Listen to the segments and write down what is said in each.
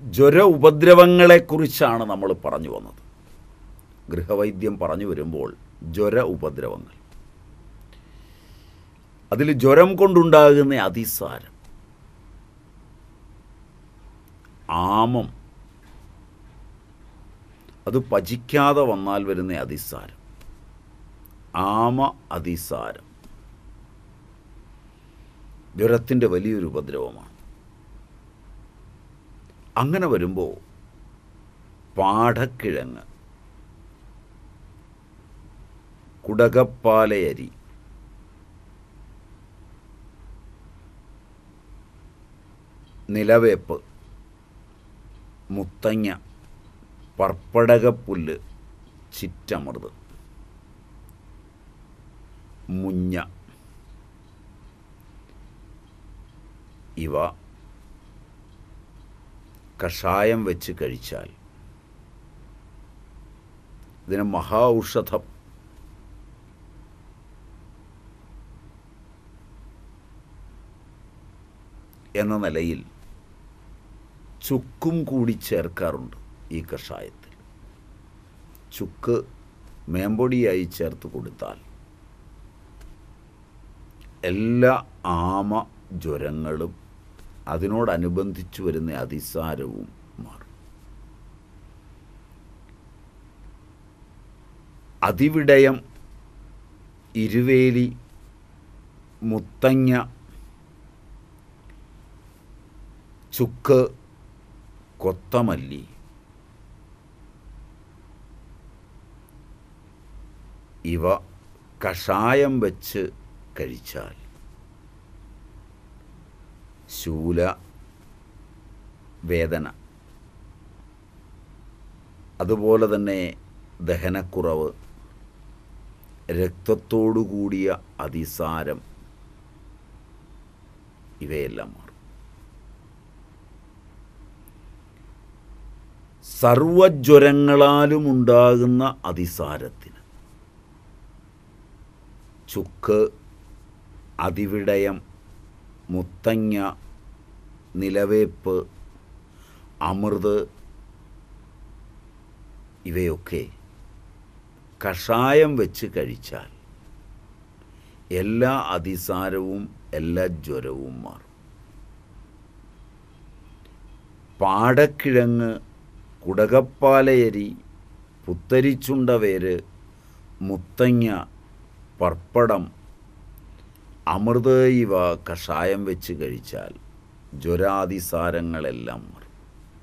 ജ്വര ഉപദ്രവങ്ങളെക്കുറിച്ചാണ് നമ്മൾ പറഞ്ഞു വന്നത് ഗൃഹവൈദ്യം പറഞ്ഞു വരുമ്പോൾ ജ്വര ഉപദ്രവങ്ങൾ അതിൽ ജ്വരം കൊണ്ടുണ്ടാകുന്ന അതിസാരം ആമം അത് പചിക്കാതെ വന്നാൽ വരുന്ന അതിസാരം ആമ അതിസാരം ജ്വരത്തിൻ്റെ വലിയൊരു ഉപദ്രവമാണ് അങ്ങനെ വരുമ്പോൾ പാടക്കിഴങ്ങ് കുടകപ്പാലയരി നിലവേപ്പ് മുത്തങ്ങ പർപ്പടകപ്പുല്ല് ചിറ്റമൃത് മുഞ്ഞ ഇവ കഷായം വെച്ച് കഴിച്ചാൽ ഇതിന് മഹാ ഔഷധം എന്ന നിലയിൽ ചുക്കും കൂടി ചേർക്കാറുണ്ട് ഈ കഷായത്തിൽ ചുക്ക് മേമ്പൊടിയായി ചേർത്ത് കൊടുത്താൽ എല്ലാ ആമ ജ്വരങ്ങളും അതിനോടനുബന്ധിച്ച് വരുന്ന അതിസാരവും മാറും അതിവിടയം ഇരുവേലി മുത്തങ്ങ ചുക്ക് കൊത്തമല്ലി ഇവ കഷായം വെച്ച് കഴിച്ചാൽ ശൂല വേദന അതുപോലെ തന്നെ ദഹനക്കുറവ് രക്തത്തോടു കൂടിയ അതിസാരം ഇവയെല്ലാം മാറും സർവജ്വരങ്ങളാലും ഉണ്ടാകുന്ന അതിസാരത്തിന് ചുക്ക് അതിവിടയം മുത്തങ്ങ നിലവേപ്പ് അമൃത് ഇവയൊക്കെ കഷായം വെച്ച് കഴിച്ചാൽ എല്ലാ അതിസാരവും എല്ലാ ജ്വരവും മാറും പാടക്കിഴങ്ങ് കുടകപ്പാലയരി പുത്തരിച്ചുണ്ടവേര് മുത്തങ്ങ പർപ്പടം അമൃത് ഇവ കഷായം വെച്ച് കഴിച്ചാൽ ജ്വരാതിസാരങ്ങളെല്ലാം മാറും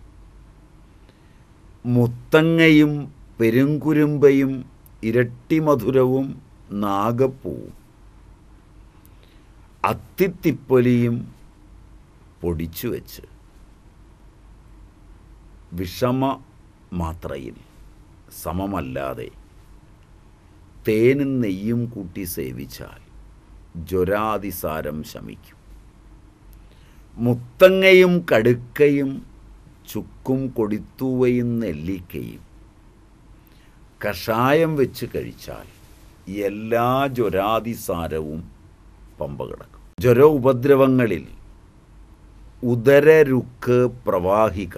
മുത്തങ്ങയും പെരുങ്കുരുമ്പയും ഇരട്ടിമധുരവും നാഗപ്പൂവും അത്തിത്തിപ്പൊലിയും പൊടിച്ചു വെച്ച് വിഷമ മാത്രയിൽ സമമല്ലാതെ തേനും നെയ്യും കൂട്ടി സേവിച്ചാൽ ജ്വരാതിസാരം ശമിക്കും മുത്തങ്ങയും കടുക്കയും ചുക്കും കൊടിത്തൂവയും നെല്ലിക്കയും കഷായം വെച്ച് കഴിച്ചാൽ എല്ലാ ജ്വരാതിസാരവും പമ്പ കിടക്കും ജ്വര ഉപദ്രവങ്ങളിൽ ഉദരരുക്ക് പ്രവാഹിക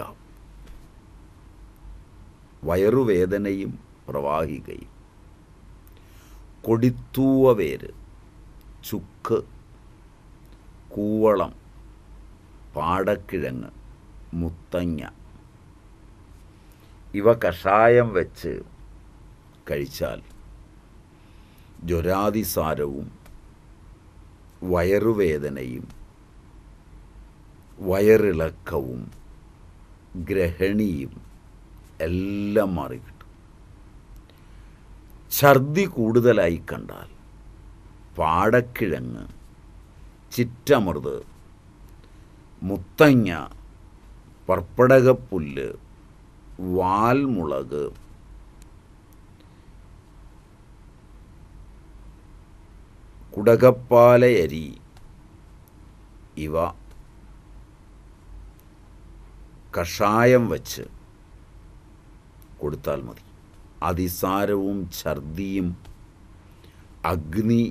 വയറുവേദനയും പ്രവാഹികയും കൊടിത്തൂവ വേര് ചുക്ക് കൂവളം പാടക്കിഴങ്ങ് മുത്തങ്ങ ഇവ കഷായം വെച്ച് കഴിച്ചാൽ ജ്വരാതിസാരവും വയറുവേദനയും വയറിളക്കവും ഗ്രഹണിയും എല്ലാം മാറിക്കിട്ടും ഛർദി കൂടുതലായി കണ്ടാൽ പാടക്കിഴങ്ങ് ചിറ്റമൃത് മുത്തങ്ങ പർപ്പടകപ്പുല്ല് വാൽമുളക് കുടകപ്പാലയരി ഇവ കഷായം വച്ച് കൊടുത്താൽ മതി അതിസാരവും ഛർദിയും അഗ്നി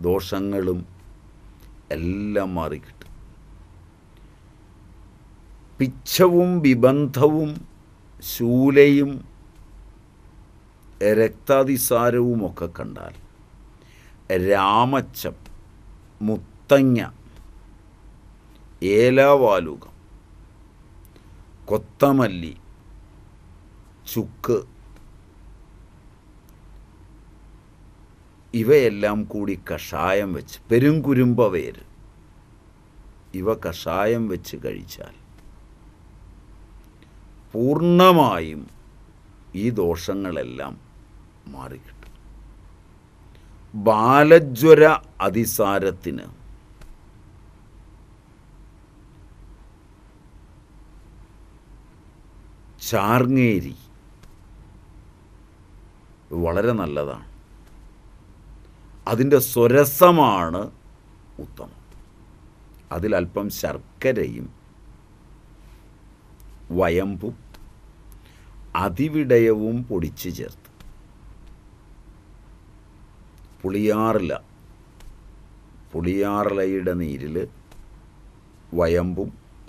ദോഷങ്ങളും എല്ലാം മാറിക്കിട്ടും പിച്ചവും വിബന്ധവും ശൂലയും രക്താതിസാരവുമൊക്കെ കണ്ടാൽ രാമച്ചം മുത്തങ്ങ ഏലാവാലുകം കൊത്തമല്ലി ചുക്ക് ഇവയെല്ലാം കൂടി കഷായം വെച്ച് പെരുങ്കുരുമ്പ വേര് ഇവ കഷായം വെച്ച് കഴിച്ചാൽ പൂർണ്ണമായും ഈ ദോഷങ്ങളെല്ലാം മാറിക്കിട്ടും ബാലജ്വര അതിസാരത്തിന് ചാർങ്ങേരി വളരെ നല്ലതാണ് അതിൻ്റെ സ്വരസമാണ് ഉത്തമം അതിലല്പം ശർക്കരയും വയമ്പും അതിവിടയവും പൊടിച്ച് ചേർത്ത് പുളിയാറില പുളിയാറിലയുടെ നീരിൽ വയമ്പും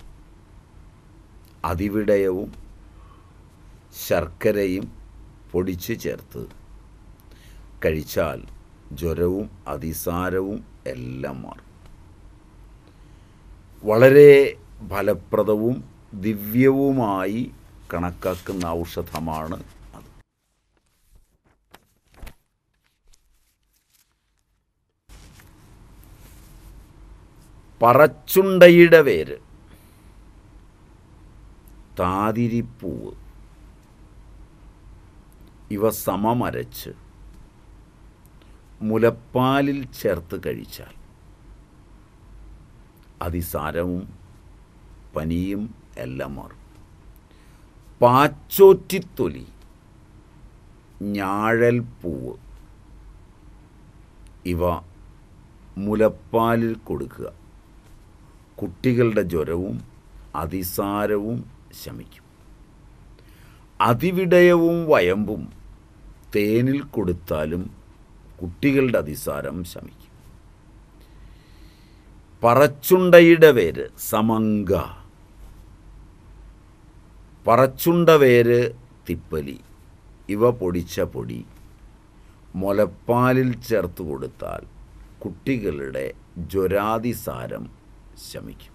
അതിവിടയവും ശർക്കരയും പൊടിച്ച് ചേർത്ത് കഴിച്ചാൽ ജ്വരവും അതിസാരവും എല്ലാം മാറും വളരെ ഫലപ്രദവും ദിവ്യവുമായി കണക്കാക്കുന്ന ഔഷധമാണ് അത് പറച്ചുണ്ടയുടെ വേര് താതിരിപ്പൂവ് ഇവ സമമരച്ച് മുലപ്പാലിൽ ചേർത്ത് കഴിച്ചാൽ അതിസാരവും പനിയും എല്ലാം മാറും പാച്ചോറ്റിത്തൊലി ഞാഴൽ പൂവ് ഇവ മുലപ്പാലിൽ കൊടുക്കുക കുട്ടികളുടെ ജ്വരവും അതിസാരവും ശമിക്കും അതിവിടയവും വയമ്പും തേനിൽ കൊടുത്താലും കുട്ടികളുടെ അതിസാരം ശമിക്കും പറച്ചുണ്ടയുടെ വേര് സമങ്ക പറച്ചുണ്ട വേര് തിപ്പലി ഇവ പൊടിച്ച പൊടി മുലപ്പാലിൽ ചേർത്ത് കൊടുത്താൽ കുട്ടികളുടെ ജ്വരാതിസാരം ശമിക്കും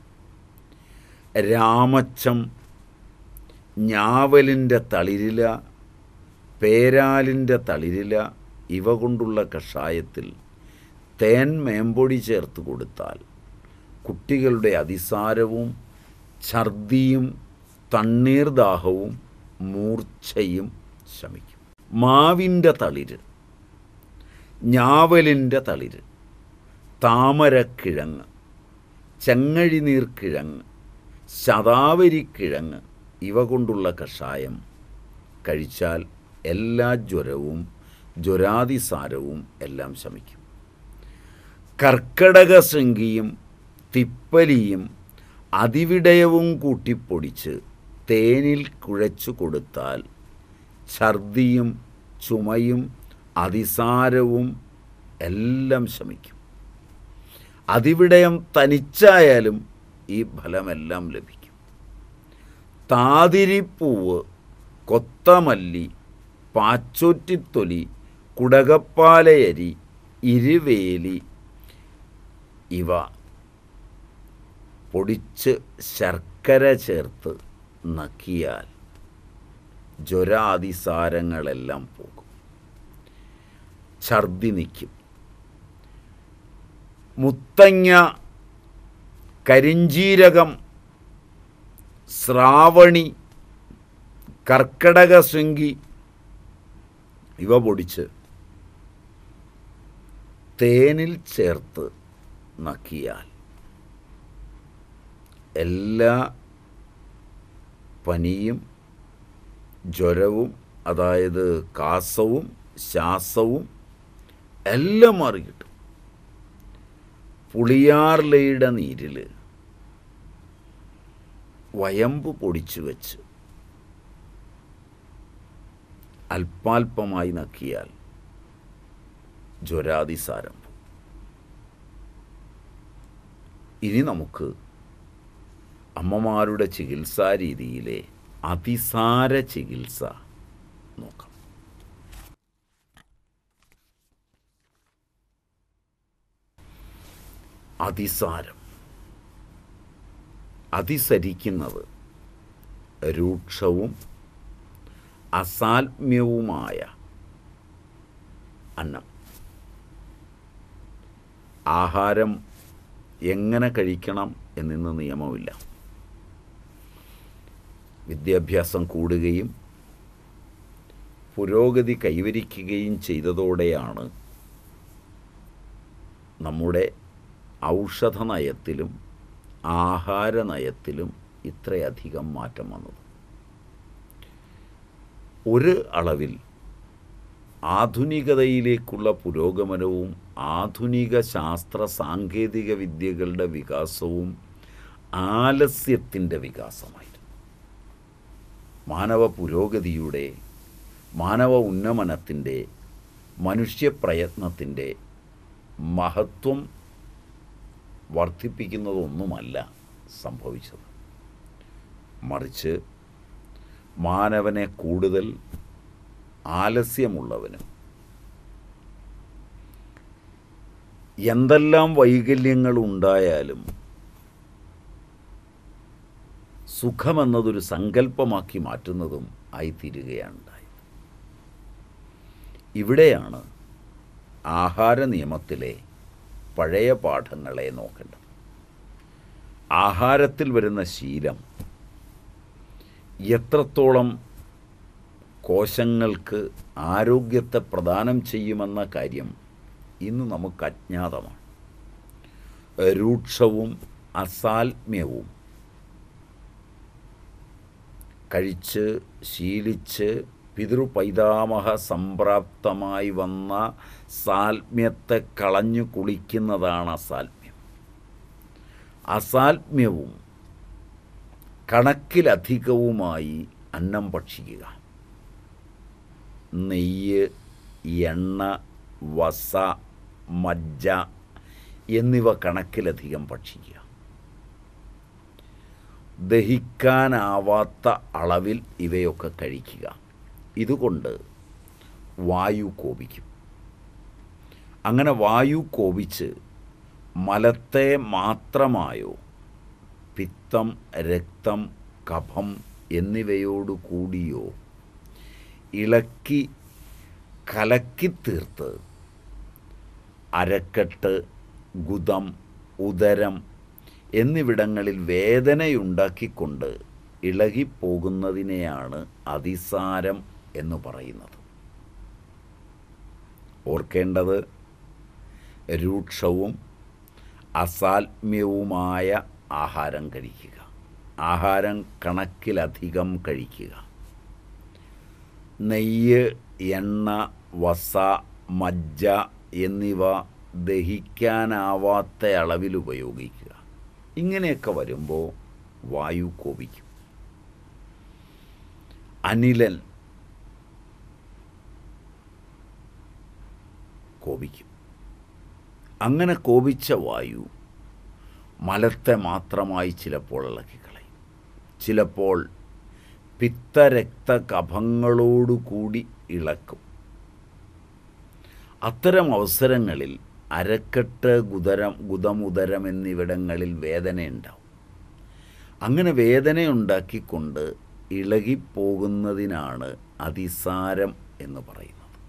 രാമച്ചം ഞാവലിൻ്റെ തളിരില പേരാലിൻ്റെ തളിരില ഇവ കൊണ്ടുള്ള കഷായത്തിൽ തേൻ മേമ്പൊടി ചേർത്ത് കൊടുത്താൽ കുട്ടികളുടെ അതിസാരവും ഛർദിയും തണ്ണീർദാഹവും മൂർച്ഛയും ശമിക്കും മാവിൻ്റെ തളിര് ഞാവലിൻ്റെ തളിര് താമരക്കിഴങ്ങ് ചെങ്ങഴിനീർക്കിഴങ്ങ് ശതാവരിക്കിഴങ്ങ് ഇവ കൊണ്ടുള്ള കഷായം കഴിച്ചാൽ എല്ലാ ജ്വരവും ജ്വരാതിസാരവും എല്ലാം ശമിക്കും കർക്കടക ശൃംഗിയും തിപ്പലിയും അതിവിടയവും കൂട്ടിപ്പൊടിച്ച് തേനിൽ കുഴച്ചു കൊടുത്താൽ ഛർദിയും ചുമയും അതിസാരവും എല്ലാം ശമിക്കും അതിവിടയം തനിച്ചായാലും ഈ ഫലമെല്ലാം ലഭിക്കും താതിരിപ്പൂവ് കൊത്തമല്ലി പാച്ചോറ്റിത്തൊലി കുടകപ്പാലയരി ഇരുവേലി ഇവ പൊടിച്ച് ശർക്കര ചേർത്ത് നക്കിയാൽ ജ്വരാതിസാരങ്ങളെല്ലാം പോകും ഛർദി നിൽക്കും മുത്തങ്ങ കരിഞ്ചീരകം ശ്രാവണി കർക്കടക ശൃംഗി ഇവ പൊടിച്ച് തേനിൽ ചേർത്ത് നക്കിയാൽ എല്ലാ പനിയും ജ്വരവും അതായത് കാസവും ശ്വാസവും എല്ലാം മാറി കിട്ടും പുളിയാർലയുടെ നീരിൽ വയമ്പ് പൊടിച്ചു വെച്ച് അല്പാൽപമായി നക്കിയാൽ ജ്വരാതിസാരം ഇനി നമുക്ക് അമ്മമാരുടെ ചികിത്സാ രീതിയിലെ അതിസാര ചികിത്സ നോക്കാം അതിസാരം അതിസരിക്കുന്നത് രൂക്ഷവും അസാത്മ്യവുമായ അന്നം ആഹാരം എങ്ങനെ കഴിക്കണം എന്നിന്ന് നിയമമില്ല വിദ്യാഭ്യാസം കൂടുകയും പുരോഗതി കൈവരിക്കുകയും ചെയ്തതോടെയാണ് നമ്മുടെ ഔഷധ നയത്തിലും ആഹാര നയത്തിലും ഇത്രയധികം മാറ്റം വന്നത് ഒരു അളവിൽ ആധുനികതയിലേക്കുള്ള പുരോഗമനവും ആധുനിക ശാസ്ത്ര സാങ്കേതിക വിദ്യകളുടെ വികാസവും ആലസ്യത്തിൻ്റെ വികാസമായിരുന്നു മാനവ പുരോഗതിയുടെ മാനവ ഉന്നമനത്തിൻ്റെ മനുഷ്യപ്രയത്നത്തിൻ്റെ മഹത്വം വർദ്ധിപ്പിക്കുന്നതൊന്നുമല്ല സംഭവിച്ചത് മറിച്ച് മാനവനെ കൂടുതൽ ആലസ്യമുള്ളവനും എന്തെല്ലാം വൈകല്യങ്ങൾ ഉണ്ടായാലും സുഖമെന്നതൊരു സങ്കല്പമാക്കി മാറ്റുന്നതും ആയിത്തീരുകയാണ് ഉണ്ടായത് ഇവിടെയാണ് ആഹാര നിയമത്തിലെ പഴയ പാഠങ്ങളെ നോക്കേണ്ടത് ആഹാരത്തിൽ വരുന്ന ശീലം എത്രത്തോളം കോശങ്ങൾക്ക് ആരോഗ്യത്തെ പ്രദാനം ചെയ്യുമെന്ന കാര്യം ഇന്ന് നമുക്ക് അജ്ഞാതമാണ് രൂക്ഷവും അസാൽമ്യവും കഴിച്ച് ശീലിച്ച് പിതൃപൈതാമഹ സംപ്രാപ്തമായി വന്ന സാൽമ്യത്തെ കളഞ്ഞു കുളിക്കുന്നതാണ് അസാൽമ്യം അസാൽമ്യവും കണക്കിലധികവുമായി അന്നം ഭക്ഷിക്കുക നെയ്യ് എണ്ണ വസ മജ്ജ എന്നിവ കണക്കിലധികം ഭക്ഷിക്കുക ദഹിക്കാനാവാത്ത അളവിൽ ഇവയൊക്കെ കഴിക്കുക ഇതുകൊണ്ട് വായു കോപിക്കും അങ്ങനെ വായു കോപിച്ച് മലത്തെ മാത്രമായോ പിത്തം രക്തം കഫം എന്നിവയോട് കൂടിയോ ഇളക്കി കലക്കിത്തീർത്ത് അരക്കെട്ട് ഗുദം ഉദരം എന്നിവിടങ്ങളിൽ വേദനയുണ്ടാക്കിക്കൊണ്ട് ഇളകിപ്പോകുന്നതിനെയാണ് അതിസാരം എന്ന് പറയുന്നത് ഓർക്കേണ്ടത് രൂക്ഷവും അസാൽമ്യവുമായ ആഹാരം കഴിക്കുക ആഹാരം കണക്കിലധികം കഴിക്കുക നെയ്യ് എണ്ണ വസ മജ്ജ എന്നിവ ദഹിക്കാനാവാത്ത അളവിൽ ഉപയോഗിക്കുക ഇങ്ങനെയൊക്കെ വരുമ്പോൾ വായു കോപിക്കും അനിലൻ കോപിക്കും അങ്ങനെ കോപിച്ച വായു മലത്തെ മാത്രമായി ചിലപ്പോൾ ഇളക്കിക്കളയും ചിലപ്പോൾ പിത്തരക്ത കഫങ്ങളോടുകൂടി ഇളക്കും അത്തരം അവസരങ്ങളിൽ അരക്കെട്ട് ഗുദരം ഗുദമുദരം എന്നിവിടങ്ങളിൽ വേദനയുണ്ടാവും അങ്ങനെ വേദനയുണ്ടാക്കിക്കൊണ്ട് ഇളകിപ്പോകുന്നതിനാണ് അതിസാരം എന്ന് പറയുന്നത്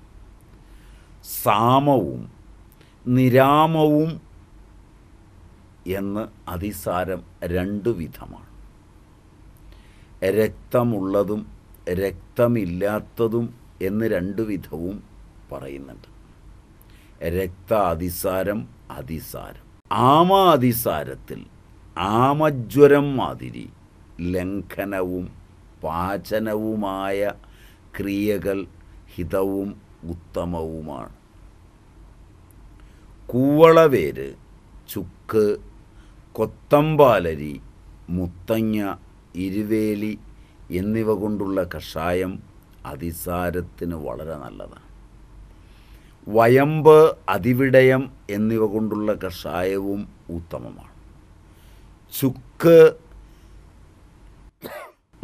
സാമവും നിരാമവും എന്ന് അതിസാരം രണ്ടു വിധമാണ് രക്തമുള്ളതും രക്തമില്ലാത്തതും എന്ന് രണ്ടു വിധവും പറയുന്നുണ്ട് രക്ത അതിസാരം അതിസാരം ആമ അതിസാരത്തിൽ ആമജ്വരം മാതിരി ലംഘനവും പാചനവുമായ ക്രിയകൾ ഹിതവും ഉത്തമവുമാണ് കൂവളവേര് ചുക്ക് കൊത്തമ്പാലരി മുത്തങ്ങ ഇരുവേലി എന്നിവ കൊണ്ടുള്ള കഷായം അതിസാരത്തിന് വളരെ നല്ലതാണ് വയമ്പ് അതിവിടയം എന്നിവ കൊണ്ടുള്ള കഷായവും ഉത്തമമാണ് ചുക്ക്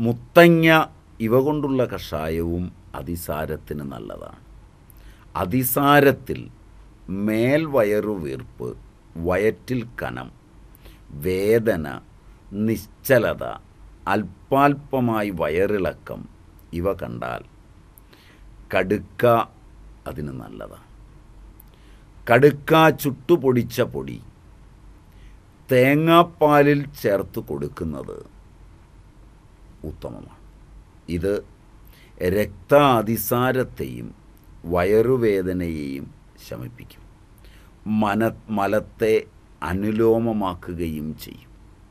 മുത്തങ്ങ ഇവ കൊണ്ടുള്ള കഷായവും അതിസാരത്തിന് നല്ലതാണ് അതിസാരത്തിൽ മേൽവയറു വീർപ്പ് വയറ്റിൽ കനം വേദന നിശ്ചലത അല്പാൽപമായി വയറിളക്കം ഇവ കണ്ടാൽ കടുക്ക അതിന് നല്ലതാണ് കടുക്ക ചുട്ടുപൊടിച്ച പൊടി തേങ്ങാപ്പാലിൽ ചേർത്ത് കൊടുക്കുന്നത് ഉത്തമമാണ് ഇത് രക്താതിസാരത്തെയും വയറുവേദനയെയും ശമിപ്പിക്കും മന മലത്തെ അനുലോമമാക്കുകയും ചെയ്യും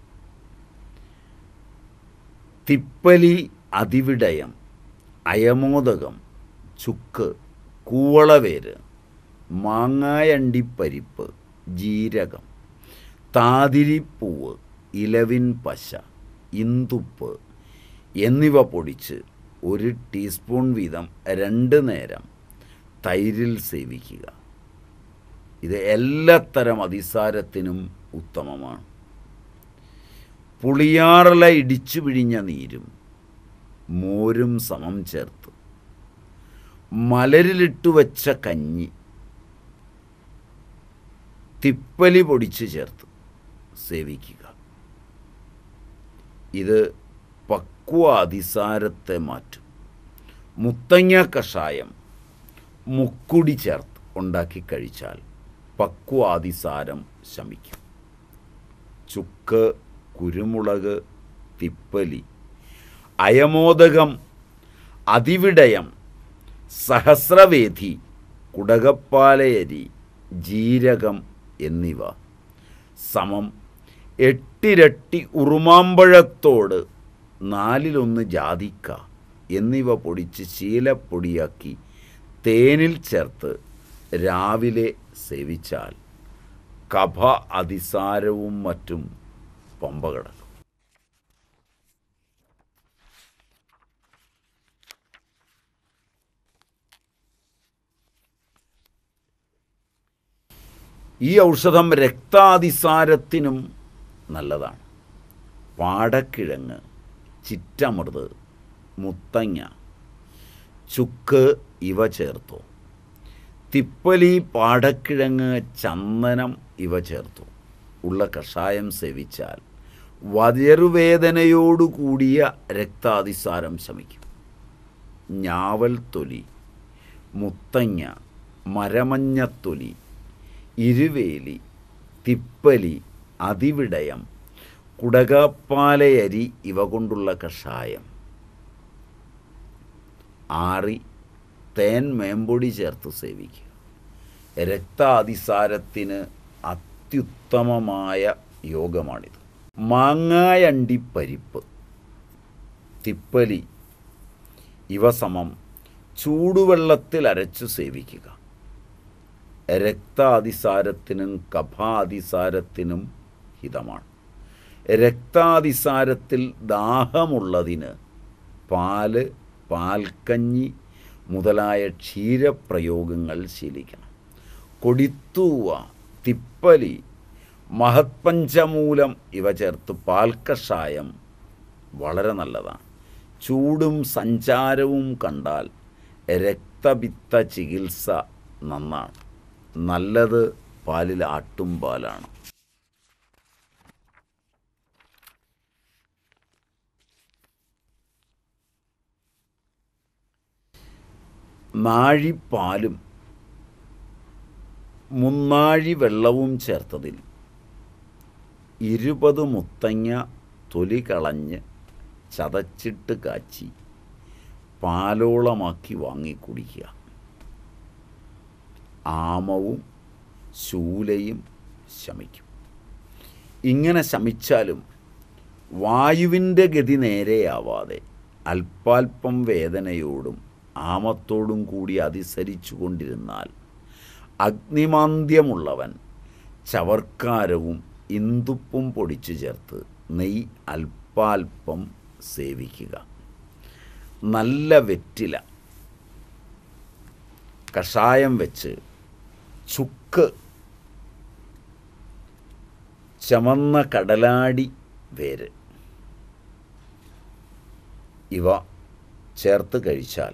തിപ്പലി അതിവിടയം അയമോദകം ചുക്ക് കൂവളവേര് മാങ്ങായണ്ടിപ്പരിപ്പ് ജീരകം താതിരിപ്പൂവ് ഇലവിൻ പശ ഇന്തുപ്പ് എന്നിവ പൊടിച്ച് ഒരു ടീസ്പൂൺ വീതം രണ്ട് നേരം തൈരിൽ സേവിക്കുക ഇത് എല്ലാത്തരം അതിസാരത്തിനും ഉത്തമമാണ് പുളിയാറില ഇടിച്ചു പിഴിഞ്ഞ നീരും മോരും സമം ചേർത്ത് മലരിലിട്ട് വച്ച കഞ്ഞി തിപ്പലി പൊടിച്ച് ചേർത്ത് സേവിക്കുക ഇത് പക്വ അതിസാരത്തെ മാറ്റും മുത്തങ്ങ കഷായം മുക്കുടി ചേർത്ത് ഉണ്ടാക്കി കഴിച്ചാൽ പക്വ അതിസാരം ശമിക്കും ചുക്ക് കുരുമുളക് തിപ്പലി അയമോദകം അതിവിടയം സഹസ്രവേദി കുടകപ്പാലയരി ജീരകം എന്നിവ സമം എട്ടിരട്ടി ഉറുമാമ്പഴത്തോട് നാലിലൊന്ന് ജാതിക്ക എന്നിവ പൊടിച്ച് ശീലപ്പൊടിയാക്കി തേനിൽ ചേർത്ത് രാവിലെ സേവിച്ചാൽ കഫ അതിസാരവും മറ്റും പമ്പ കിടക്കും ഈ ഔഷധം രക്താതിസാരത്തിനും നല്ലതാണ് പാടക്കിഴങ്ങ് ചിറ്റമൃത് മുത്തങ്ങ ചുക്ക് ഇവ ചേർത്തു തിപ്പലി പാടക്കിഴങ്ങ് ചന്ദനം ഇവ ചേർത്തു ഉള്ള കഷായം സേവിച്ചാൽ വയറുവേദനയോടുകൂടിയ രക്താതിസാരം ശമിക്കും ഞാവൽ തൊലി മുത്തങ്ങ മരമഞ്ഞത്തൊലി ഇരുവേലി തിപ്പലി അതിവിടയം കുടകപ്പാലയരി ഇവ കൊണ്ടുള്ള കഷായം ആറി തേൻ മേമ്പൊടി ചേർത്ത് സേവിക്കുക രക്താതിസാരത്തിന് അത്യുത്തമമായ യോഗമാണിത് മാങ്ങായണ്ടി പരിപ്പ് തിപ്പലി ഇവ സമം ചൂടുവെള്ളത്തിൽ അരച്ചു സേവിക്കുക രക്താതിസാരത്തിനും കഫാതിസാരത്തിനും ഹിതമാണ് രക്താതിസാരത്തിൽ ദാഹമുള്ളതിന് പാല് പാൽക്കഞ്ഞി മുതലായ ക്ഷീരപ്രയോഗങ്ങൾ ശീലിക്കണം കൊടിത്തൂവ തിപ്പലി മഹത്പഞ്ചമൂലം ഇവ ചേർത്ത് പാൽക്കഷായം വളരെ നല്ലതാണ് ചൂടും സഞ്ചാരവും കണ്ടാൽ രക്തപിത്ത ചികിത്സ നന്നാണ് നല്ലത് പാലിൽ ആട്ടും പാലാണ് നാഴിപ്പാലും മുന്നാഴി വെള്ളവും ചേർത്തതിൽ ഇരുപത് മുത്തങ്ങ തൊലി കളഞ്ഞ് ചതച്ചിട്ട് കാച്ചി പാലോളമാക്കി വാങ്ങി കുടിക്കുക ആമവും ശൂലയും ശമിക്കും ഇങ്ങനെ ശമിച്ചാലും വായുവിൻ്റെ ഗതി നേരെയാവാതെ അല്പാൽപ്പം വേദനയോടും ആമത്തോടും കൂടി അതിസരിച്ചു കൊണ്ടിരുന്നാൽ അഗ്നിമാന്ദ്യമുള്ളവൻ ചവർക്കാരവും ഇന്തുപ്പും പൊടിച്ചു ചേർത്ത് നെയ് അല്പാൽപ്പം സേവിക്കുക നല്ല വെറ്റില കഷായം വെച്ച് ചുക്ക് ചമന്ന കടലാടി വേര് ഇവ ചേർത്ത് കഴിച്ചാൽ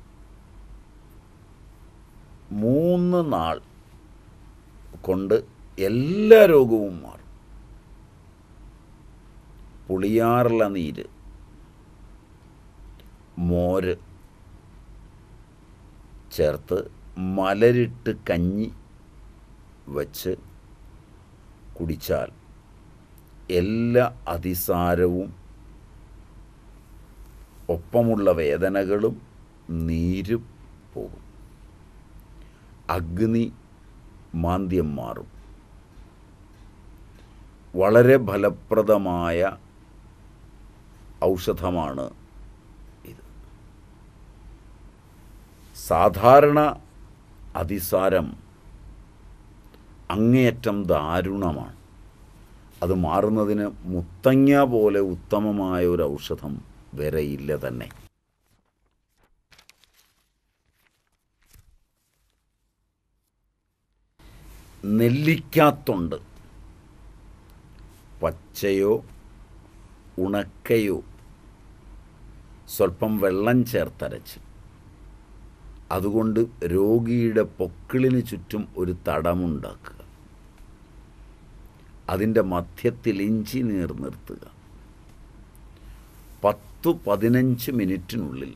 മൂന്ന് നാൾ കൊണ്ട് എല്ലാ രോഗവും മാറും പുളിയാറുള്ള നീര് മോര് ചേർത്ത് മലരിട്ട് കഞ്ഞി വച്ച് കുടിച്ചാൽ എല്ലാ അതിസാരവും ഒപ്പമുള്ള വേദനകളും നീരും പോകും അഗ്നി മാന്ദ്യം മാറും വളരെ ഫലപ്രദമായ ഔഷധമാണ് ഇത് സാധാരണ അതിസാരം അങ്ങേയറ്റം ദാരുണമാണ് അത് മാറുന്നതിന് മുത്തങ്ങ പോലെ ഉത്തമമായ ഒരു ഔഷധം വേറെ ഇല്ല തന്നെ നെല്ലിക്കാത്തൊണ്ട് പച്ചയോ ഉണക്കയോ സ്വല്പം വെള്ളം ചേർത്തരച്ച് അതുകൊണ്ട് രോഗിയുടെ പൊക്കിളിന് ചുറ്റും ഒരു തടമുണ്ടാക്കുക അതിൻ്റെ മധ്യത്തിൽ ഇഞ്ചി നീർ നിർത്തുക പത്തു പതിനഞ്ച് മിനിറ്റിനുള്ളിൽ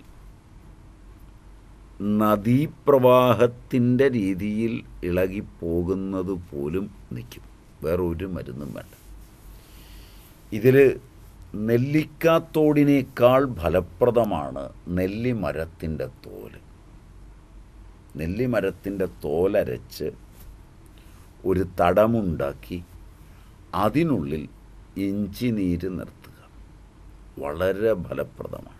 നദീപ്രവാഹത്തിൻ്റെ രീതിയിൽ ഇളകിപ്പോകുന്നത് പോലും നിൽക്കും വേറെ ഒരു മരുന്നും വേണ്ട ഇതിൽ നെല്ലിക്കാത്തോടിനേക്കാൾ ഫലപ്രദമാണ് നെല്ലിമരത്തിൻ്റെ തോല് നെല്ലിമരത്തിൻ്റെ തോലരച്ച് ഒരു തടമുണ്ടാക്കി അതിനുള്ളിൽ ഇഞ്ചി നീര് നിർത്തുക വളരെ ഫലപ്രദമാണ്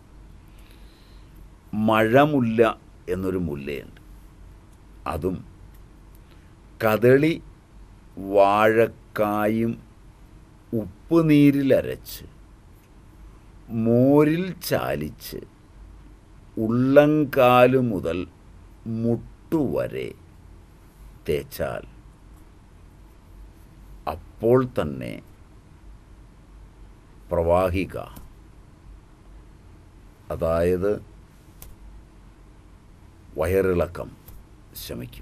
മഴമുല്ല എന്നൊരു മുല്ലയുണ്ട് അതും കദളി വാഴക്കായും ഉപ്പ് നീരിലരച്ച് മോരിൽ ചാലിച്ച് ഉള്ളങ്കാല് മുതൽ മുട്ടുവരെ തേച്ചാൽ അപ്പോൾ തന്നെ പ്രവാഹിക അതായത് വയറിളക്കം ശമിക്കും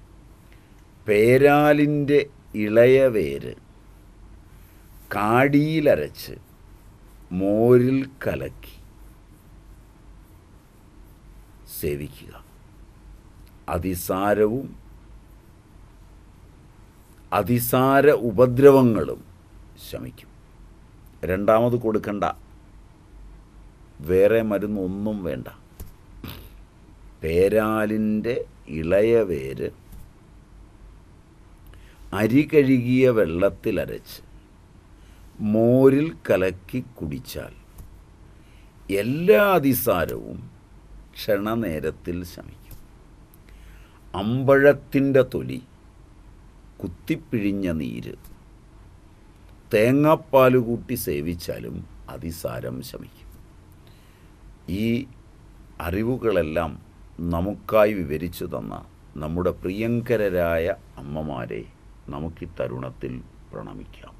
പേരാലിൻ്റെ ഇളയ വേര് കാടിയിലരച്ച് മോരിൽ കലക്കി സേവിക്കുക അതിസാരവും അതിസാര ഉപദ്രവങ്ങളും ശമിക്കും രണ്ടാമത് കൊടുക്കണ്ട വേറെ മരുന്നൊന്നും വേണ്ട പേരാലിൻ്റെ ഇളയ വേര് അരി കഴുകിയ വെള്ളത്തിലരച്ച് മോരിൽ കലക്കി കുടിച്ചാൽ എല്ലാ അതിസാരവും ക്ഷണനേരത്തിൽ ശമിക്കും അമ്പഴത്തിൻ്റെ തൊലി കുത്തിപ്പിഴിഞ്ഞ നീര് തേങ്ങാപ്പാൽ കൂട്ടി സേവിച്ചാലും അതിസാരം ശമിക്കും ഈ അറിവുകളെല്ലാം നമുക്കായി വിവരിച്ചു തന്ന നമ്മുടെ പ്രിയങ്കരരായ അമ്മമാരെ നമുക്ക് ഈ തരുണത്തിൽ പ്രണമിക്കാം